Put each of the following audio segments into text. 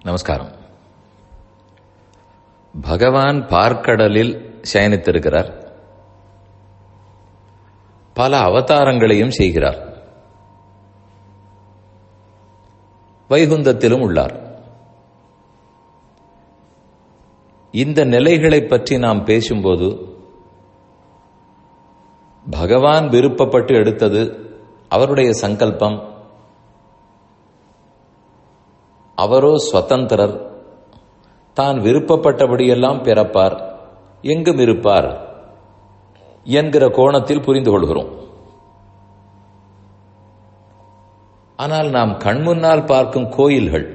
நமஸ்காரம் பகவான் பார்க்கடலில் சயனித்திருக்கிறார் பல அவதாரங்களையும் செய்கிறார் வைகுந்தத்திலும் உள்ளார் இந்த நிலைகளை பற்றி நாம் பேசும்போது பகவான் விருப்பப்பட்டு எடுத்தது அவருடைய சங்கல்பம் அவரோ சுதந்திரர் தான் விருப்பப்பட்டபடியெல்லாம் பிறப்பார் எங்கும் இருப்பார் என்கிற கோணத்தில் புரிந்து கொள்கிறோம் ஆனால் நாம் கண்முன்னால் பார்க்கும் கோயில்கள்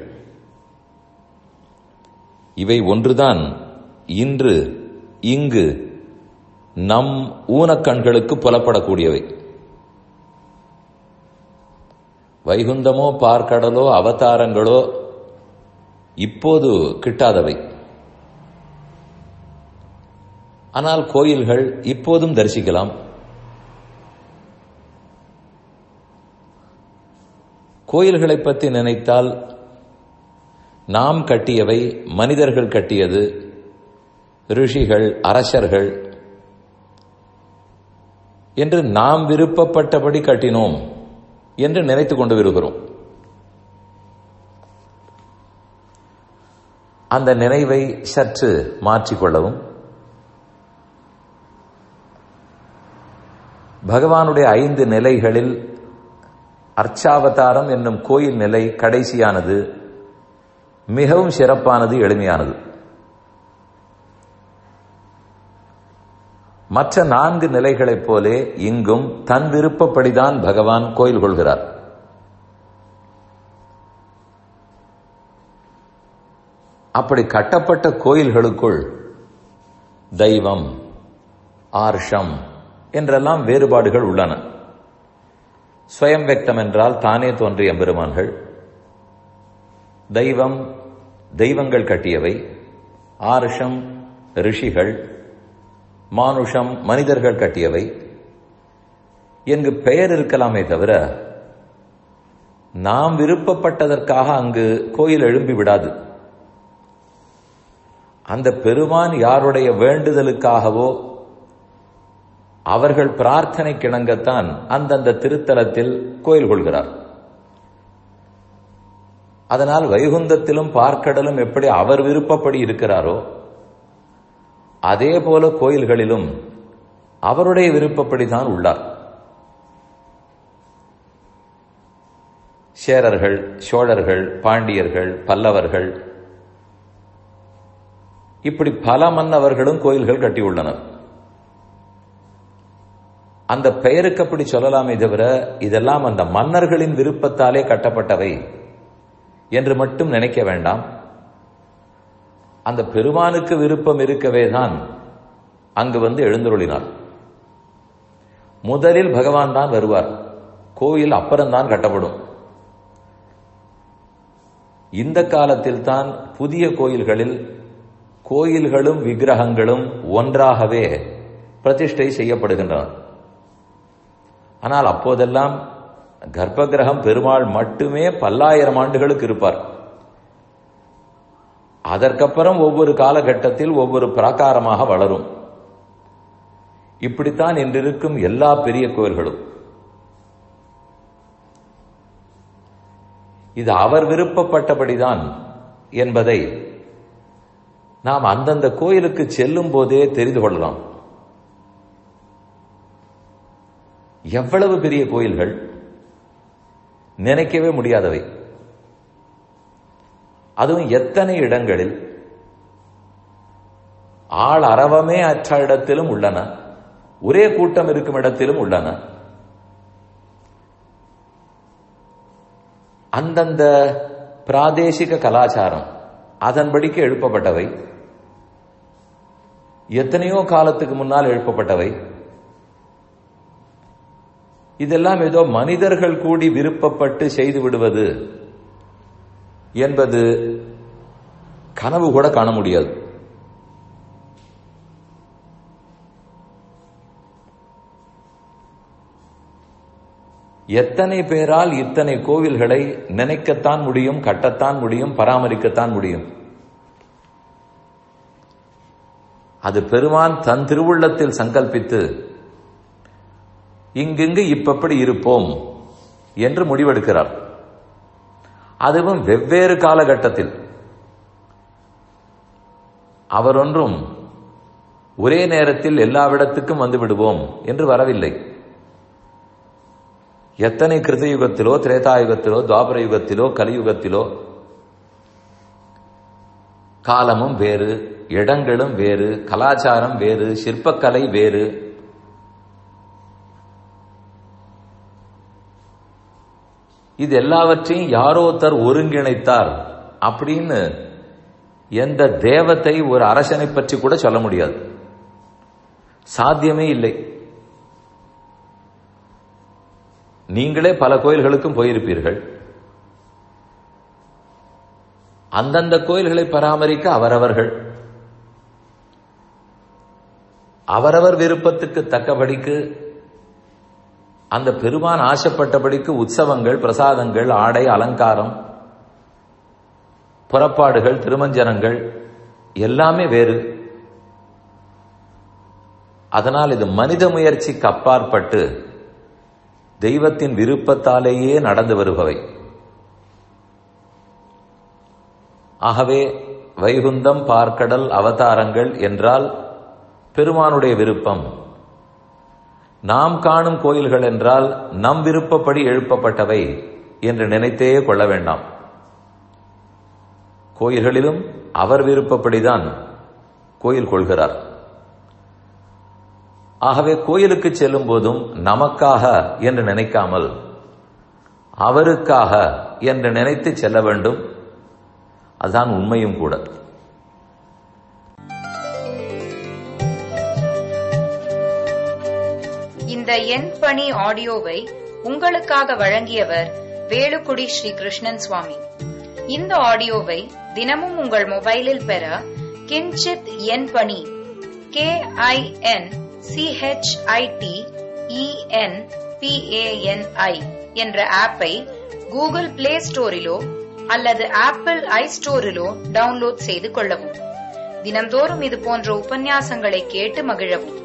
இவை ஒன்றுதான் இன்று இங்கு நம் ஊனக்கண்களுக்கு புலப்படக்கூடியவை வைகுந்தமோ பார்க்கடலோ அவதாரங்களோ இப்போது கிட்டாதவை ஆனால் கோயில்கள் இப்போதும் தரிசிக்கலாம் கோயில்களை பற்றி நினைத்தால் நாம் கட்டியவை மனிதர்கள் கட்டியது ரிஷிகள் அரசர்கள் என்று நாம் விருப்பப்பட்டபடி கட்டினோம் என்று நினைத்துக் கொண்டு வருகிறோம் அந்த நினைவை சற்று மாற்றிக்கொள்ளவும் பகவானுடைய ஐந்து நிலைகளில் அர்ச்சாவதாரம் என்னும் கோயில் நிலை கடைசியானது மிகவும் சிறப்பானது எளிமையானது மற்ற நான்கு நிலைகளைப் போலே இங்கும் தன் விருப்பப்படிதான் பகவான் கோயில் கொள்கிறார் அப்படி கட்டப்பட்ட கோயில்களுக்குள் தெய்வம் ஆர்ஷம் என்றெல்லாம் வேறுபாடுகள் உள்ளன ஸ்வயம் வெக்தம் என்றால் தானே தோன்றிய எம்பெருமான்கள் தெய்வம் தெய்வங்கள் கட்டியவை ஆர்ஷம் ரிஷிகள் மானுஷம் மனிதர்கள் கட்டியவை எங்கு பெயர் இருக்கலாமே தவிர நாம் விருப்பப்பட்டதற்காக அங்கு கோயில் எழும்பி விடாது அந்த பெருமான் யாருடைய வேண்டுதலுக்காகவோ அவர்கள் பிரார்த்தனை கிணங்கத்தான் அந்தந்த திருத்தலத்தில் கோயில் கொள்கிறார் அதனால் வைகுந்தத்திலும் பார்க்கடலும் எப்படி அவர் விருப்பப்படி இருக்கிறாரோ அதே போல கோயில்களிலும் அவருடைய விருப்பப்படிதான் உள்ளார் சேரர்கள் சோழர்கள் பாண்டியர்கள் பல்லவர்கள் இப்படி பல மன்னவர்களும் கோயில்கள் கட்டியுள்ளனர் அந்த பெயருக்கு அப்படி சொல்லலாமே தவிர இதெல்லாம் அந்த மன்னர்களின் விருப்பத்தாலே கட்டப்பட்டவை என்று மட்டும் நினைக்க வேண்டாம் அந்த பெருமானுக்கு விருப்பம் இருக்கவே தான் அங்கு வந்து எழுந்தருளினார் முதலில் பகவான் தான் வருவார் கோயில் அப்புறம்தான் கட்டப்படும் இந்த காலத்தில் தான் புதிய கோயில்களில் கோயில்களும் விக்கிரகங்களும் ஒன்றாகவே பிரதிஷ்டை செய்யப்படுகின்றன ஆனால் அப்போதெல்லாம் கர்ப்பகிரகம் பெருமாள் மட்டுமே பல்லாயிரம் ஆண்டுகளுக்கு இருப்பார் அதற்கப்புறம் ஒவ்வொரு காலகட்டத்தில் ஒவ்வொரு பிராகாரமாக வளரும் இப்படித்தான் இன்றிருக்கும் எல்லா பெரிய கோயில்களும் இது அவர் விருப்பப்பட்டபடிதான் என்பதை நாம் அந்தந்த கோயிலுக்கு செல்லும் போதே தெரிந்து கொள்ளலாம் எவ்வளவு பெரிய கோயில்கள் நினைக்கவே முடியாதவை அதுவும் எத்தனை இடங்களில் ஆள் அறவமே அற்ற இடத்திலும் உள்ளன ஒரே கூட்டம் இருக்கும் இடத்திலும் உள்ளன அந்தந்த பிராதேசிக கலாச்சாரம் அதன்படிக்கு எழுப்பப்பட்டவை எத்தனையோ காலத்துக்கு முன்னால் எழுப்பப்பட்டவை இதெல்லாம் ஏதோ மனிதர்கள் கூடி விருப்பப்பட்டு செய்து விடுவது என்பது கனவு கூட காண முடியாது எத்தனை பேரால் இத்தனை கோவில்களை நினைக்கத்தான் முடியும் கட்டத்தான் முடியும் பராமரிக்கத்தான் முடியும் அது பெருமான் தன் திருவுள்ளத்தில் சங்கல்பித்து இங்கிங்கு இப்பப்படி இருப்போம் என்று முடிவெடுக்கிறார் அதுவும் வெவ்வேறு காலகட்டத்தில் அவர் ஒன்றும் ஒரே நேரத்தில் எல்லாவிடத்துக்கும் வந்து விடுவோம் என்று வரவில்லை எத்தனை கிருதயுகத்திலோ திரேதாயுகத்திலோ துவாபர யுகத்திலோ கலியுகத்திலோ காலமும் வேறு இடங்களும் வேறு கலாச்சாரம் வேறு சிற்பக்கலை வேறு இது எல்லாவற்றையும் யாரோ ஒருத்தர் ஒருங்கிணைத்தார் அப்படின்னு எந்த தேவத்தை ஒரு அரசனை பற்றி கூட சொல்ல முடியாது சாத்தியமே இல்லை நீங்களே பல கோயில்களுக்கும் போயிருப்பீர்கள் அந்தந்த கோயில்களை பராமரிக்க அவரவர்கள் அவரவர் விருப்பத்துக்கு தக்கபடிக்கு அந்த பெருமான் ஆசைப்பட்டபடிக்கு உற்சவங்கள் பிரசாதங்கள் ஆடை அலங்காரம் புறப்பாடுகள் திருமஞ்சனங்கள் எல்லாமே வேறு அதனால் இது மனித முயற்சிக்கு அப்பாற்பட்டு தெய்வத்தின் விருப்பத்தாலேயே நடந்து வருபவை ஆகவே வைகுந்தம் பார்க்கடல் அவதாரங்கள் என்றால் பெருமானுடைய விருப்பம் நாம் காணும் கோயில்கள் என்றால் நம் விருப்பப்படி எழுப்பப்பட்டவை என்று நினைத்தே கொள்ள வேண்டாம் கோயில்களிலும் அவர் விருப்பப்படிதான் கோயில் கொள்கிறார் ஆகவே கோயிலுக்கு செல்லும் போதும் நமக்காக என்று நினைக்காமல் அவருக்காக என்று நினைத்து செல்ல வேண்டும் அதுதான் உண்மையும் கூட இந்த எண் பணி ஆடியோவை உங்களுக்காக வழங்கியவர் வேலுக்குடி ஸ்ரீ கிருஷ்ணன் சுவாமி இந்த ஆடியோவை தினமும் உங்கள் மொபைலில் பெற கிஞ்சித் எண் பணி கே ஐ என் சிஹெச்ஐடி இஎன் பிஏஎன்ஐ என்ற ஆப்பை கூகுள் பிளே ஸ்டோரிலோ அல்லது ஆப்பிள் ஐ ஸ்டோரிலோ டவுன்லோட் செய்து கொள்ளவும் தினம்தோறும் இது போன்ற உபன்யாசங்களை கேட்டு மகிழவும்